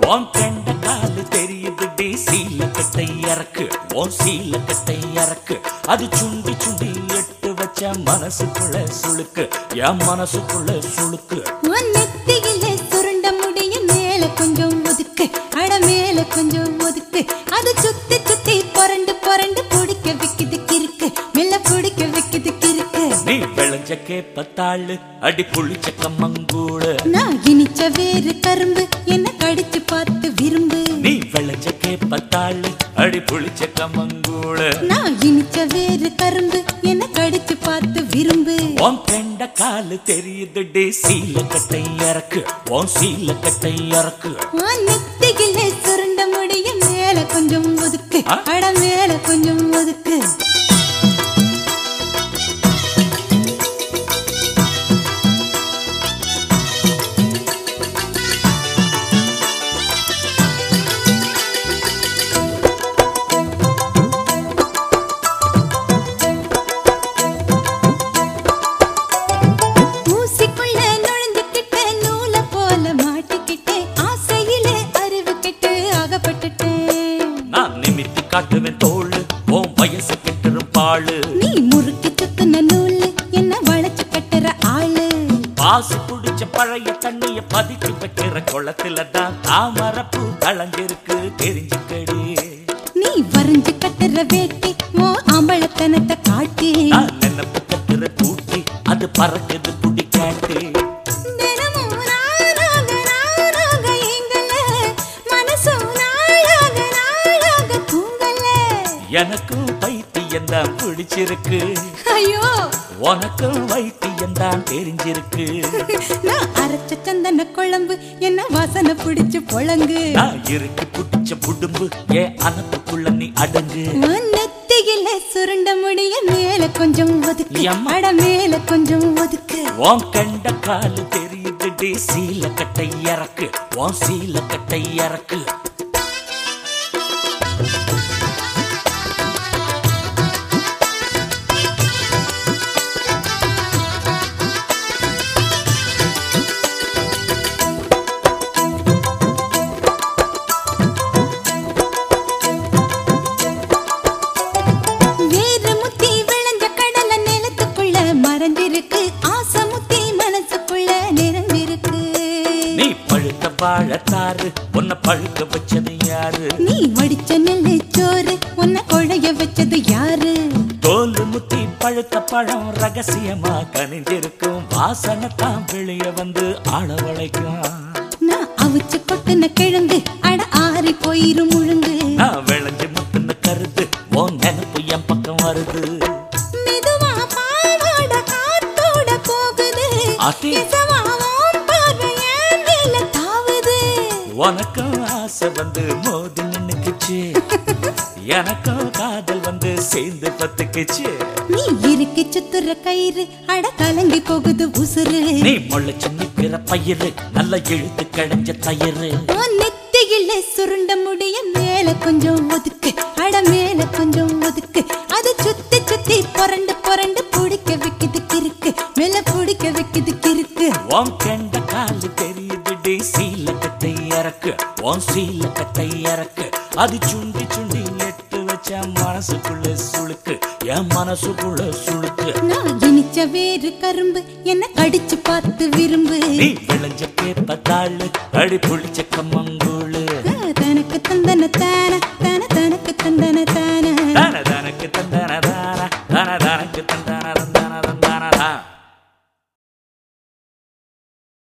உன் கண்ட காலு தெரியுது டே சீல கட்டை இறக்கு உன் சீல கட்டை இறக்கு அது சுண்டி சுண்டி எட்டு வச்ச மனசுக்குள்ள சுளுக்கு என் மனசுக்குள்ள சுளுக்கு உன் நெத்தியிலே சுருண்ட முடிய மேல கொஞ்சம் ஒதுக்கு அட மேல கொஞ்சம் ஒதுக்கு அது சுத்தி சுத்தி புரண்டு புரண்டு பிடிக்க வைக்குது கிறுக்கு மெல்ல பிடிக்க வைக்குது கிறுக்கு நீ விளைஞ்ச கேப்பத்தாளு அடி புளிச்ச கம்மங்கூழு நான் இனிச்ச வேறு கரும்பு என்ன கடிச்சு பார்த்து விரும்பு நீ விளைஞ்ச கேப்பத்தாளு அடி புளிச்ச கம்மங்கூழு நான் இனிச்ச வேறு கரும்பு என்ன கடிச்சு பார்த்து விரும்பு உன் கண்ட காலு தெரியுது டே சீல கட்டை இறக்கு உன் சீல கட்டை இறக்கு உன் நெத்தியிலே சுருண்ட முடிய மேல கொஞ்சம் ஒதுக்கு ஆ? அட மேல கொஞ்சம் ஒதுக்கு ஊசிக்குள்ள நுழைஞ்சுக்கிட்ட நூல போல மாட்டிக்கிட்டே ஆசையிலே அறிவு கெட்டு அகப்பட்டுட்டேன் நான் நிமித்தி காட்டுவேன் தோளு உன் வயசு கெட்டுரும் பாழு நீ முறுக்கி சுத்துன நூலு என்ன வளைச்சு கட்டுற ஆளு பாசு குடிச்ச பழைய தண்ணிய பதிச்சு வைக்கிற குளத்துல தான் தாமரப்பூ கலஞ்சிருக்கு தெரிஞ்சுக்கடி நீ வரைஞ்சு கட்டுற வேட்டி ஓ அம்பளத்தனத்தை காட்டி நான் நினைப்பு கட்டுற கூட்டி அது பறக்குது புடி காட்டு தினமும் நானாக நானாக ஏங்கல மனசும் நாளாக நாளாக தூங்கல எனக்கும் பைத்தியம் தான் பிடிச்சிருக்கு ஐயோ உனக்கும் வைத்தியம் தான் தெரிஞ்சிருக்கு நான் அரைச்ச சந்தன குழம்பு என்ன வாசனை பிடிச்சு பொழங்கு நான் இருக்கு புடிச்ச புடும்பு ஏன் அனப்புக்குள்ள நீ அடங்கு உன் நெத்தியில சுருண்ட முடிய மேல கொஞ்சம் ஒதுக்கு எம்மா. அட மேல கொஞ்சம் ஒதுக்கு உன் கண்ட காலு தெரியுது டே சீல கட்டை இறக்கு உன் சீல கட்டை இறக்கு வேறு முத்தி விளைஞ்ச கடல நிலத்துக்குள்ள மறைஞ்சிருக்கு ஆசை முத்தி மனசுக்குள்ள நிறைஞ்சிருக்கு நீ பழுத்த வாழத்தாரு உன்னை பழுக்க வச்சது யாரு நீ வடிச்ச நெல்லு சோறு உன்னை கொழைய வச்சது யாரு தோல் முத்தி பழுத்த பழம் ரகசியமா கனிஞ்சிருக்கும் வாசனை தான் வெளிய வந்து ஆளவளைக்கும் நான் அவிச்சு கொட்டுன கிழங்கு அட ஆறி போயிரும் முழுங்கு நான் விளைஞ்சு முத்துன கருது உன் நினப்பு என் பக்கம் வருது மெதுவா பாவாட காத்தோட போகுது அத்தி. இசவா உன் பார்வை என் மேல தாவுது உனக்கும் ஆசை வந்து மோதி நின்னுக்குச்சு எனக்கும் காதல் வந்து சேர்ந்து பத்துக்குச்சு நீ இறுக்கி சுத்துற கயிறு அட கலங்கி போகுது உசுறு நீ முளைச்சு நிக்கிற பயிறு நல்ல இழுத்து கடைஞ்ச தயிறு உன் நெத்தியிலே சுருண்ட முடிய மேல கொஞ்சம் ஒதுக்கு அட மேல கொஞ்சம் ஒதுக்கு அது சுத்தி சுத்தி புரண்டு புரண்டு பிடிக்க வைக்குது கிறுக்கு மேல பிடிக்க வைக்குது கிறுக்கு உன் கண்ட காலு தெரியுது டே சீல கட்டை இறக்கு உன் சீல கட்டை இறக்கு அது சுண்டி சுண்டி எட்டு வச்ச மனசுக்குள்ள சுளுக்கு என் மனசுக்குள்ள சுளுக்கு நான் இனிச்ச வேறு கரும்பு என்ன கடிச்சு பார்த்து விரும்பு நீ விளைஞ்ச கேப்பத்தாளு அடி புளிச்ச கம்மங்கூழு தனக்கு தந்தன தான